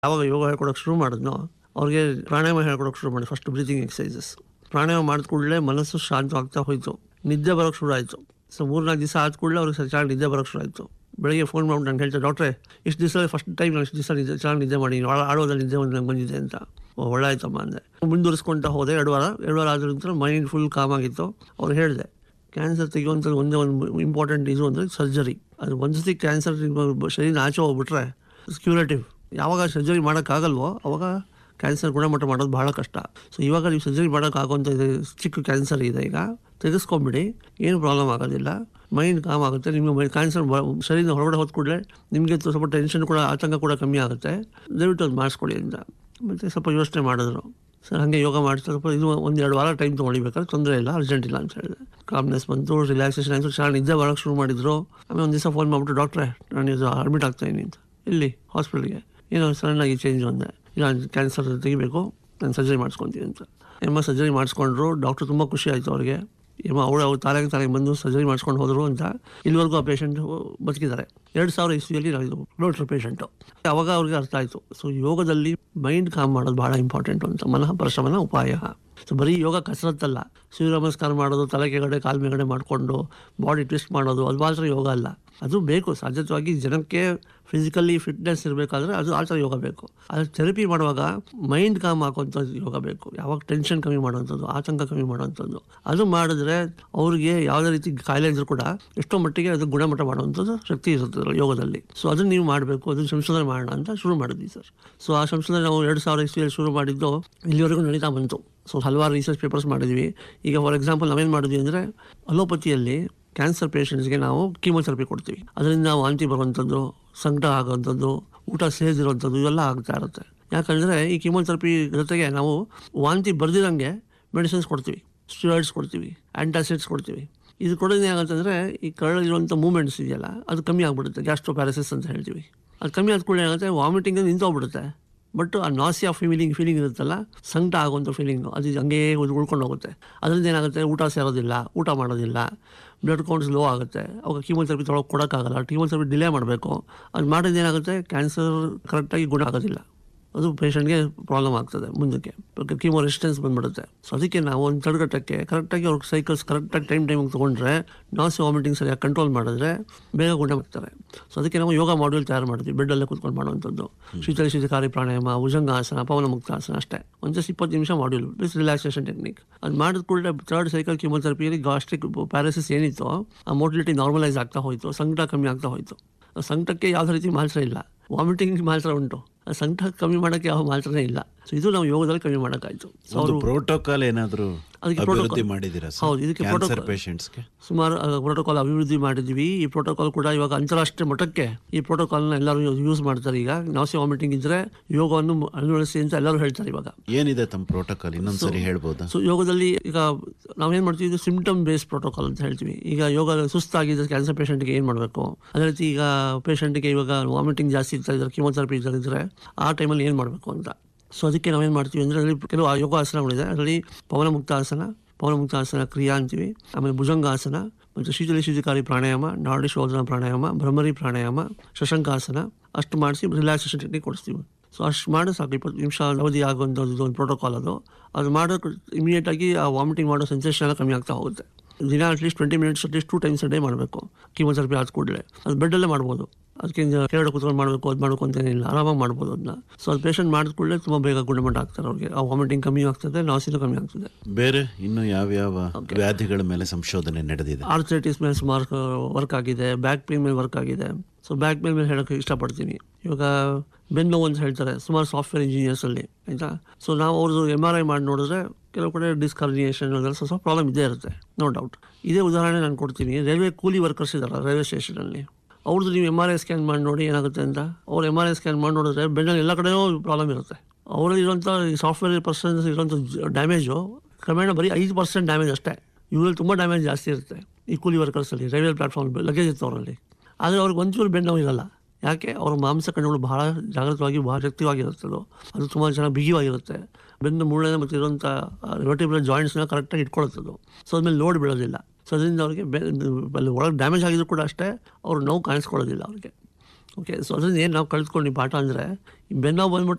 ಯಾವಾಗ ಯೋಗ ಹೇಳ್ಕೊಡೋಕೆ ಶುರು ಮಾಡಿದ್ನೋ ಅವ್ರಿಗೆ ಪ್ರಾಣಾಯಾಮ ಹೇಳ್ಕೊಡೋಕೆ ಶುರು ಮಾಡಿ ಫಸ್ಟ್ ಬ್ರೀತಿಂಗ್ ಎಕ್ಸಸೈಸಸ್ ಪ್ರಾಣಾಯಾಮ ಮಾಡಿದ ಕೂಡಲೇ ಮನಸ್ಸು ಶಾಂತವಾಗ್ತಾ ಹೋಯಿತು ನಿದ್ದೆ ಬರೋಕ್ಕೆ ಶುರು ಆಯಿತು ಸೊ ಮೂರ್ನಾಲ್ಕು ದಿವಸ ಆದ ಕೂಡಲೇ ಅವ್ರಿಗೆ ಚೆನ್ನಾಗಿ ನಿದ್ದೆ ಬರೋಕ್ಕೆ ಶುರು ಆಯಿತು ಬೆಳಿಗ್ಗೆ ಫೋನ್ ಮಾಡ್ಬಿಟ್ಟು ನಂಗೆ ಹೇಳ್ತಾರೆ ಡಾಕ್ಟ್ರೆ ಇಷ್ಟು ದಿವಸ ಫಸ್ಟ್ ಟೈಮ್ ನಾನು ಇಷ್ಟು ದಿವಸ ನಿದ್ದೆ ಚೆನ್ನಾಗಿ ನಿದ್ದೆ ಮಾಡಿ ಆಳ ಆಡೋದಲ್ಲಿ ನಿದ್ದೆ ಒಂದು ನಂಗೆ ಬಂದಿದೆ ಅಂತ ಓ, ಒಳ್ಳೆ ಆಯ್ತಮ್ಮ ಅಂದೆ ಮುಂದುವರಿಸ್ಕೊಂತ ಹೋದೆ ಎರಡು ವಾರ ಎರಡು ವಾರ ಆದ ನಂತರ ಮೈಂಡ್ ಫುಲ್ ಕಾಮ್ ಆಗಿತ್ತು ಅವ್ರು ಹೇಳಿದೆ ಕ್ಯಾನ್ಸರ್ ತೆಗೆಯುವಂಥದ್ದು ಒಂದೇ ಒಂದು ಇಂಪಾರ್ಟೆಂಟ್ ಇದು ಅಂದರೆ ಸರ್ಜರಿ ಅದು ಒಂದು ಸತಿ ಕ್ಯಾನ್ಸರ್ ಶರೀರ ಆಚೆ ಹೋಗ್ಬಿಟ್ರೆ ಕ್ಯೂರೇಟಿವ್ ಯಾವಾಗ ಸರ್ಜರಿ ಮಾಡೋಕ್ಕಾಗಲ್ವೋ ಅವಾಗ ಕ್ಯಾನ್ಸರ್ ಗುಣಮಟ್ಟ ಮಾಡೋದು ಭಾಳ ಕಷ್ಟ ಸೊ ಇವಾಗ ನೀವು ಸರ್ಜರಿ ಮಾಡೋಕ್ಕಾಗೋಂಥ ಇದು ಚಿಕ್ಕ ಕ್ಯಾನ್ಸರ್ ಇದೆ ಈಗ ತೆಗೆಸ್ಕೊಂಬಿಡಿ ಏನು ಪ್ರಾಬ್ಲಮ್ ಆಗೋದಿಲ್ಲ ಮೈಂಡ್ ಕಾಮ್ ಆಗುತ್ತೆ ನಿಮಗೆ ಕ್ಯಾನ್ಸರ್ ಶರೀರ ಹೊರಗಡೆ ಹೋದ ಕೂಡಲೇ ನಿಮಗೆ ಸ್ವಲ್ಪ ಟೆನ್ಷನ್ ಕೂಡ ಆತಂಕ ಕೂಡ ಕಮ್ಮಿ ಆಗುತ್ತೆ ದಯವಿಟ್ಟು ಅದು ಮಾಡಿಸ್ಕೊಳ್ಳಿ ಅಂತ ಮತ್ತು ಸ್ವಲ್ಪ ಯೋಚನೆ ಮಾಡಿದ್ರು ಸರ್ ಹಾಗೆ ಯೋಗ ಮಾಡ್ತಾ ಸ್ವಲ್ಪ ಇದು ಒಂದು ಎರಡು ವಾರ ಟೈಮ್ ತೊಗೊಳಿಬೇಕಾದ್ರೆ ತೊಂದರೆ ಇಲ್ಲ ಅರ್ಜೆಂಟ್ ಇಲ್ಲ ಅಂತ ಹೇಳಿದೆ ಕಾಮ್ನೆಸ್ ಬಂತು ರಿಲ್ಯಾಕ್ಸೇಷನ್ ಆಯಿತು ಚೆನ್ನಾಗಿ ನಿದ್ದೆ ಬರೋಕ್ಕೆ ಶುರು ಮಾಡಿದ್ರು ಆಮೇಲೆ ಒಂದು ದಿವಸ ಫೋನ್ ಮಾಡಿಬಿಟ್ಟು ಡಾಕ್ಟ್ರೆ ನಾನು ಇದು ಅಡ್ಮಿಟ್ ಆಗ್ತಾಯಿದ್ದೀನಿ ಅಂತ ಇಲ್ಲಿ ಹಾಸ್ಪಿಟ್ಲಿಗೆ ಏನೋ ಸಡನ್ನಾಗಿ ಚೇಂಜ್ ಅಂದೆ ಇಲ್ಲ ಕ್ಯಾನ್ಸರ್ ತೆಗಿಬೇಕು ನಾನು ಸರ್ಜರಿ ಮಾಡಿಸ್ಕೊತೀನಿ ಅಂತ ಎಮ್ಮ ಸರ್ಜರಿ ಮಾಡಿಸ್ಕೊಂಡ್ರು ಡಾಕ್ಟ್ರು ತುಂಬ ಖುಷಿ ಆಯಿತು ಅವ್ರಿಗೆ ಎಮ್ಮ ಅವಳು ಅವ್ರು ತಾಲೆಗೆ ತಾಲೆಗೆ ಬಂದು ಸರ್ಜರಿ ಮಾಡಿಸ್ಕೊಂಡು ಹೋದರು ಅಂತ ಇಲ್ಲಿವರೆಗೂ ಆ ಪೇಷಂಟ್ ಬದುಕಿದ್ದಾರೆ ಎರಡು ಸಾವಿರ ಇಸ್ವಿಯಲ್ಲಿ ನಾವು ಇದು ನೋಡ್ರು ಪೇಷಂಟು ಅವಾಗ ಅವ್ರಿಗೆ ಅರ್ಥ ಆಯಿತು ಸೊ ಯೋಗದಲ್ಲಿ ಮೈಂಡ್ ಕಾಮ್ ಮಾಡೋದು ಭಾಳ ಇಂಪಾರ್ಟೆಂಟು ಅಂತ ಮನಃ ಪರಿಶ್ರಮನ ಉಪಾಯ ಸೊ ಬರೀ ಯೋಗ ಕಸರತ್ತಲ್ಲ ಸೂರ್ಯ ನಮಸ್ಕಾರ ಮಾಡೋದು ತಲೆ ಕೆಳಗಡೆ ಕಾಲು ಮೇಗಡೆ ಮಾಡಿಕೊಂಡು ಬಾಡಿ ಟ್ವಿಸ್ಟ್ ಮಾಡೋದು ಅದು ಮಾತ್ರ ಯೋಗ ಅಲ್ಲ ಅದು ಬೇಕು ಸಾಧ್ಯತವಾಗಿ ಜನಕ್ಕೆ ಫಿಸಿಕಲಿ ಫಿಟ್ನೆಸ್ ಇರಬೇಕಾದ್ರೆ ಅದು ಆ ಥರ ಯೋಗ ಬೇಕು ಅದು ಥೆರಪಿ ಮಾಡುವಾಗ ಮೈಂಡ್ ಕಾಮ್ ಹಾಕುವಂಥದ್ದು ಯೋಗ ಬೇಕು ಯಾವಾಗ ಟೆನ್ಷನ್ ಕಮ್ಮಿ ಮಾಡುವಂಥದ್ದು ಆತಂಕ ಕಮ್ಮಿ ಮಾಡುವಂಥದ್ದು ಅದು ಮಾಡಿದ್ರೆ ಅವ್ರಿಗೆ ಯಾವುದೇ ರೀತಿ ಕಾಯಿಲೆ ಇದ್ರೂ ಕೂಡ ಎಷ್ಟೋ ಮಟ್ಟಿಗೆ ಅದು ಗುಣಮಟ್ಟ ಮಾಡುವಂಥದ್ದು ಶಕ್ತಿ ಇರುತ್ತೆ ಯೋಗದಲ್ಲಿ ಸೊ ಅದನ್ನು ನೀವು ಮಾಡಬೇಕು ಅದನ್ನು ಸಂಶೋಧನೆ ಮಾಡೋಣ ಅಂತ ಶುರು ಮಾಡಿದ್ವಿ ಸರ್ ಸೊ ಆ ಸಂಶೋಧನೆ ನಾವು ಎರಡು ಸಾವಿರ ಇಸ್ವಿಯಲ್ಲಿ ಶುರು ಮಾಡಿದ್ದು ಇಲ್ಲಿವರೆಗೂ ನಡೀತಾ ಬಂತು ಸೊ ಹಲವಾರು ರಿಸರ್ಚ್ ಪೇಪರ್ಸ್ ಮಾಡಿದ್ವಿ ಈಗ ಫಾರ್ ಎಕ್ಸಾಂಪಲ್ ನಾವೇನು ಮಾಡಿದ್ವಿ ಅಂದರೆ ಅಲೋಪತಿಯಲ್ಲಿ ಕ್ಯಾನ್ಸರ್ ಪೇಷಂಟ್ಸ್ಗೆ ನಾವು ಕೀಮೋಥೆರಪಿ ಕೊಡ್ತೀವಿ ಅದರಿಂದ ವಾಂತಿ ಬರುವಂಥದ್ದು ಸಂಕಟ ಆಗುವಂಥದ್ದು ಊಟ ಸೇರಿದಿರುವಂಥದ್ದು ಇವೆಲ್ಲ ಆಗ್ತಾ ಇರುತ್ತೆ ಯಾಕಂದರೆ ಈ ಕೀಮೋಥೆರಪಿ ಜೊತೆಗೆ ನಾವು ವಾಂತಿ ಬರ್ದಿರಂಗೆ ಮೆಡಿಸಿನ್ಸ್ ಕೊಡ್ತೀವಿ ಸ್ಟಿರಾಯ್ಡ್ಸ್ ಕೊಡ್ತೀವಿ ಆ್ಯಂಟಾಸಿಡ್ಸ್ ಕೊಡ್ತೀವಿ ಇದು ಕೊಡೋದು ಏನಾಗುತ್ತಂದರೆ ಈ ಕರಳಲ್ಲಿರುವಂಥ ಮೂಮೆಂಟ್ಸ್ ಇದೆಯಲ್ಲ ಅದು ಕಮ್ಮಿ ಆಗಿಬಿಡುತ್ತೆ ಗ್ಯಾಸ್ಟ್ರೋ ಪ್ಯಾರಸಿಸ್ ಅಂತ ಹೇಳ್ತೀವಿ ಅದು ಕಮ್ಮಿ ಆದ ಕೂಡ ಏನಾಗುತ್ತೆ ವಾಮಿಟಿಂಗ್ ನಿಂತೋಗ್ಬಿಡುತ್ತೆ ಬಟ್ ಆ ನಾಸಿಯಾ ಫೀಲಿಂಗ್ ಫೀಲಿಂಗ್ ಇರುತ್ತಲ್ಲ ಸಂಕಟ ಆಗುವಂಥ ಫೀಲಿಂಗು ಅದು ಹಂಗೇ ಉಳ್- ಉಳ್ಕೊಂಡು ಹೋಗುತ್ತೆ ಅದರಿಂದ ಏನಾಗುತ್ತೆ ಊಟ ಸೇರೋದಿಲ್ಲ ಊಟ ಮಾಡೋದಿಲ್ಲ ಬ್ಲಡ್ ಕೌಂಟ್ಸ್ ಲೋ ಆಗುತ್ತೆ ಅವಾಗ ಕೀಮೋಥೆರಪಿ ತೊಗೊಳಕ್ಕೆ ಕೊಡೋಕ್ಕಾಗಲ್ಲ ಕೀಮೋಥೆರಪಿ ಡಿಲೇ ಮಾಡಬೇಕು ಅದು ಮಾಡಿದ್ರೆ ಏನಾಗುತ್ತೆ ಕ್ಯಾನ್ಸರ್ ಕರೆಕ್ಟಾಗಿ ಗುಣ ಆಗೋದಿಲ್ಲ ಅದು ಪೇಷಂಟ್ಗೆ ಪ್ರಾಬ್ಲಮ್ ಆಗ್ತದೆ ಮುಂದಕ್ಕೆ ಕೀಮೋ ರೆಸಿಸ್ಟೆನ್ಸ್ ಬಂದ್ಬಿಡುತ್ತೆ ಸೊ ಅದಕ್ಕೆ ನಾವು ಒಂದು ತಡೆಗಟ್ಟಕ್ಕೆ ಕರೆಕ್ಟಾಗಿ ಅವ್ರಿಗೆ ಸೈಕಲ್ಸ್ ಕರೆಕ್ಟಾಗಿ ಟೈಮ್ ಟೈಮಿಗೆ ತೊಗೊಂಡ್ರೆ ನಾಸಿ ವಾಮಿಟಿಂಗ್ ಸರಿಯಾಗಿ ಕಂಟ್ರೋಲ್ ಮಾಡಿದ್ರೆ ಬೇಗ ಗುಣ ಆಗ್ತಾರೆ ಸೊ ಅದಕ್ಕೆ ನಾವು ಯೋಗ ಮಾಡ್ಯೂಲ್ ತಯಾರು ಮಾಡ್ತೀವಿ ಬೆಡ್ಡಲ್ಲೇ ಕೂತ್ಕೊಂಡು ಮಾಡುವಂಥದ್ದು ಶೀತಲ ಶೀತಕಾರಿ ಪ್ರಾಣಾಯಾಮ ಭುಜಂಗಾಸನ ಪವನ ಮುಕ್ತಾಸನ ಅಷ್ಟೇ ಒಂದು ಜಸ್ಟ್ ಇಪ್ಪತ್ತು ನಿಮಿಷ ಮಾಡ್ಯೂಲ್ ಪ್ಲಸ್ ರಿಲ್ಯಾಕ್ಸೇಷನ್ ಟೆಕ್ನಿಕ್ ಅದು ಮಾಡಿದ ಕೂಡಲೇ ಥರ್ಡ್ ಸೈಕಲ್ ಕೀಮೋಥೆರಪಿಯಲ್ಲಿ ಗಾಸ್ಟ್ರಿಕ್ ಪ್ಯಾರಸಿಸ್ ಏನಿತ್ತು ಆ ಮೋಟಿಲಿಟಿ ನಾರ್ಮಲೈಸ್ ಆಗ್ತಾ ಹೋಯಿತು ಸಂಕಟ ಕಮ್ಮಿ ಆಗ್ತಾ ಹೋಯಿತು ಆ ಸಂಕಟಕ್ಕೆ ಯಾವುದೇ ರೀತಿ ಮಾತ್ರ ಇಲ್ಲ ವಾಮಿಟಿಂಗ್ ಮಾತ್ರ ಉಂಟು ಆ ಸಂಕಟ ಕಮ್ಮಿ ಮಾಡೋಕ್ಕೆ ಯಾವ ಮಾತ್ರನೇ ಇಲ್ಲ ಸೊ ಇದು ನಾವು ಯೋಗದಲ್ಲಿ ಕಮ್ಮಿ ಮಾಡೋಕ್ಕಾಯ್ತು ಸೊ ಒಂದು ಪ್ರೋಟೋಕಾಲ್ ಏನಾದರೂ ಅದಕ್ಕೆ ಅಭಿವೃದ್ಧಿ protocol- ಮಾಡಿದ್ದೀರಾ ಹೌದು, ಇದಕ್ಕೆ ಕ್ಯಾನ್ಸರ್ protocol- ಪೇಷಂಟ್ಸ್ಗೆ ಸುಮಾರು ಪ್ರೋಟೋಕಾಲ್ ಅಭಿವೃದ್ಧಿ ಮಾಡಿದ್ವಿ ಈ ಪ್ರೋಟೋಕಾಲ್ ಕೂಡ ಇವಾಗ ಅಂತಾರಾಷ್ಟ್ರೀಯ ಮಟ್ಟಕ್ಕೆ ಈ ಪ್ರೋಟೋಕಾಲ್ನ ಎಲ್ಲರೂ ಯೂಸ್ ಮಾಡ್ತಾರೆ ಈಗ ನಾಸಿ ವಾಮಿಟಿಂಗ್ ಇದ್ರೆ ಯೋಗವನ್ನು ಅನುವಡಿಸಿ ಅಂತ ಎಲ್ಲರೂ ಹೇಳ್ತಾರೆ ಇವಾಗ ಏನಿದೆ ತಮ್ಮ ಪ್ರೋಟೋಕಾಲ್ ಇನ್ನೊಂದ್ಸರಿ ಹೇಳ್ಬೋದಾ ಸೊ ಯೋಗದಲ್ಲಿ ಈಗ ನಾವೇನು ಮಾಡ್ತೀವಿ ಇದು ಸಿಂಪ್ಟಮ್ ಬೇಸ್ಡ್ ಪ್ರೋಟೋಕಾಲ್ ಅಂತ ಹೇಳ್ತೀವಿ ಈಗ ಯೋಗ ಸುಸ್ತಾಗಿದ್ದ ಕ್ಯಾನ್ಸರ್ ಪೇಷಂಟ್ಗೆ ಏನು ಮಾಡಬೇಕು ಅದೇ ರೀತಿ ಈಗ ಪೇಷಂಟ್ಗೆ ಇವಾಗ ವಾಮಿಟಿಂಗ್ ಜಾಸ್ತಿ ಇರ್ತಾ ಇದ್ದಾರೆ ಕೀಮೋಥೆರಪಿ ಇದ್ದರೆ ಆ ಟೈಮಲ್ಲಿ ಏನು ಮಾಡಬೇಕು ಅಂತ ಸೊ ಅದಕ್ಕೆ ನಾವೇನು ಮಾಡ್ತೀವಿ ಅಂದರೆ ಅದರಲ್ಲಿ ಕೆಲವು ಆ ಯೋಗಾಸನಗಳಿದೆ ಅದರಲ್ಲಿ ಪವನ ಮುಕ್ತಾಸನ ಪವನ ಮುಕ್ತಾಸನ ಕ್ರಿಯಾ ಅಂತೀವಿ ಆಮೇಲೆ ಭುಜಂಗಾಸನ ಮತ್ತು ಶೀತಲಿ ಶೀತಕಾರಿ ಪ್ರಾಣಾಯಾಮ ನಾಡಿ ಶೋಧನ ಪ್ರಾಣಾಯಾಮ ಭ್ರಮರಿ ಪ್ರಾಣಾಯಾಮ ಶಶಂಕಾಸನ ಅಷ್ಟು ಮಾಡಿಸಿ ರಿಲ್ಯಾಕ್ಸೇಷನ್ ಟೆಕ್ನಿಕ್ ಕೊಡಿಸ್ತೀವಿ ಸೊ ಅಷ್ಟು ಮಾಡಿ ಸಾಕು ಇಪ್ಪತ್ತು ನಿಮಿಷ ಅವಧಿ ಆಗುವಂಥದ್ದು ಒಂದು ಪ್ರೋಟೋಕಾಲ್ ಅದು ಅದು ಮಾಡೋಕೆ ಇಮಿಡಿಯೇಟಾಗಿ ಆ ವಾಮಿಟಿಂಗ್ ಮಾಡೋ ಸೆನ್ಸೇಷನ್ ಎಲ್ಲ ಕಮ್ಮಿ ಆಗ್ತಾ ಹೋಗುತ್ತೆ ದಿನ at least twenty minutes at least two times day ಮಾಡಬೇಕು ಕೀಮೋಥೆರಪಿ ಆದ ಕೂಡಲೇ ಅದು ಬೆಡ್ಡಲ್ಲೇ ಮಾಡ್ಬೋದು ಅದಕ್ಕೆ ಕೆಳಗಡೆ ಕೂತ್ಕೊಂಡು ಮಾಡಬೇಕು ಅದು ಮಾಡಬೇಕು ಅಂತೇನಿಲ್ಲ ಆರಾಮಾಗಿ ಮಾಡ್ಬೋದು ಅದನ್ನ ಸೊ ಅದು ಪೇಷಂಟ್ ಮಾಡಿದ ಕೂಡಲೇ ತುಂಬ ಬೇಗ ಗುಣಮಟ್ಟ ಆಗ್ತಾರೆ ಅವ್ರಿಗೆ ಆ ವಾಮಿಟಿಂಗ್ ಕಮ್ಮಿ ಆಗ್ತದೆ ನಾಸಿನೂ ಕಮ್ಮಿ ಆಗ್ತದೆ ಬೇರೆ ಇನ್ನು ಯಾವ್ಯಾವ ವ್ಯಾಧಿಗಳ ಮೇಲೆ ಸಂಶೋಧನೆ ನಡೆದಿದೆ ಆರ್ಥ್ರೈಟಿಸ್ ಮೇಲೆ ಸುಮಾರು ವರ್ಕ್ ಆಗಿದೆ ಬ್ಯಾಕ್ ಪೇನ್ ಮೇಲೆ ವರ್ಕ್ ಆಗಿದೆ ಸೊ ಬ್ಯಾಕ್ ಪೇನ್ ಮೇಲೆ ಹೇಳೋಕ್ಕೆ ಇಷ್ಟಪಡ್ತೀನಿ ಇವಾಗ ಬೆನ್ನು ನೋವು ಅಂತ ಹೇಳ್ತಾರೆ ಸುಮಾರು ಸಾಫ್ಟ್ವೇರ್ ಇಂಜಿನಿಯರ್ಸಲ್ಲಿ ಆಯಿತಾ ಸೊ ನಾವು ಅವ್ರದ್ದು ಎಮ್ ಆರ್ ಐ ಮಾಡಿ ನೋಡಿದ್ರೆ ಕೆಲವು ಕಡೆ ಡಿಸ್ಕರ್ನಿಯೇಷನ್ ಅದೆಲ್ಲ ಸ್ವಲ್ಪ ಪ್ರಾಬ್ಲಮ್ ಇದ್ದೇ ಇರುತ್ತೆ ನೋ ಡೌಟ್ ಇದೇ ಉದಾಹರಣೆ ನಾನು ಕೊಡ್ತೀನಿ ರೈಲ್ವೆ ಕೂಲಿ ವರ್ಕರ್ಸ್ ಇದ್ದಾರೆ ರೈಲ್ವೆ ಸ್ಟೇಷನಲ್ಲಿ ಅವ್ರದ್ದು ನೀವು ಎಮ್ ಆರ್ ಐ ಸ್ಕ್ಯಾನ್ ಮಾಡಿ ನೋಡಿ ಏನಾಗುತ್ತೆ ಅಂತ ಅವ್ರು ಎಮ್ ಆರ್ ಐ ಸ್ಕ್ಯಾನ್ ಮಾಡಿ ನೋಡಿದ್ರೆ ಬೆನ್ನಲ್ಲಿ ಎಲ್ಲ ಕಡೆಯೂ ಪ್ರಾಬ್ಲಮ್ ಇರುತ್ತೆ ಅವರಲ್ಲಿ ಇರೋಂಥ ಸಾಫ್ಟ್ವೇರ್ ಪರ್ಸನ್ಸ್ ಇರೋಂಥ ಡ್ಯಾಮೇಜು ಕ್ರಮೇಣ ಬರೀ ಐದು ಪರ್ಸೆಂಟ್ ಡ್ಯಾಮೇಜ್ ಅಷ್ಟೇ ಇವರಲ್ಲಿ ತುಂಬ ಡ್ಯಾಮೇಜ್ ಜಾಸ್ತಿ ಇರುತ್ತೆ ಈ ಕೂಲಿ ವರ್ಕರ್ಸಲ್ಲಿ ರೈಲ್ವೆ ಪ್ಲಾಟ್ಫಾರ್ಮ್ ಲಗೇಜ್ ಇತ್ತು ಅವರಲ್ಲಿ ಆದರೆ ಅವ್ರಿಗೆ ಒಂಚೂರು ಬೆನ್ನು ನೋವು ಇರಲ್ಲ ಯಾಕೆ ಅವ್ರ ಮಾಂಸ ಕಣ್ಣುಗಳು ಬಹಳ ಜಾಗೃತವಾಗಿ ಬಹಳ ಶಕ್ತಿವಾಗಿರುತ್ತೆ ಅದು ಅದು ತುಂಬ ಚೆನ್ನಾಗಿ ಬಿಗಿವಾಗಿರುತ್ತೆ ಬೆನ್ನು ಮೂಳೆ ಮತ್ತು ಇರುವಂಥ ರೋಟಿಬಲ್ ಜಾಯಿಂಟ್ಸ್ನ ಕರೆಕ್ಟಾಗಿ ಇಟ್ಕೊಳ್ಳುತ್ತೆ ಅದು ಸೊ ಅದ್ಮೇಲೆ ಲೋಡ್ ಬೀಳೋದಿಲ್ಲ ಸೊ ಅದರಿಂದ ಅವ್ರಿಗೆ ಬೆ ಅಲ್ಲಿ ಒಳಗೆ ಡ್ಯಾಮೇಜ್ ಆಗಿದ್ರು ಕೂಡ ಅಷ್ಟೇ ಅವ್ರು ನೋವು ಕಾಣಿಸ್ಕೊಳ್ಳೋದಿಲ್ಲ ಅವ್ರಿಗೆ ಓಕೆ ಸೊ ಅದರಿಂದ ಏನು ನಾವು ಕಲ್ತ್ಕೊಂಡು ಪಾಠ ಅಂದರೆ ಬೆನ್ನು ಬಂದ್ಬಿಟ್ಟು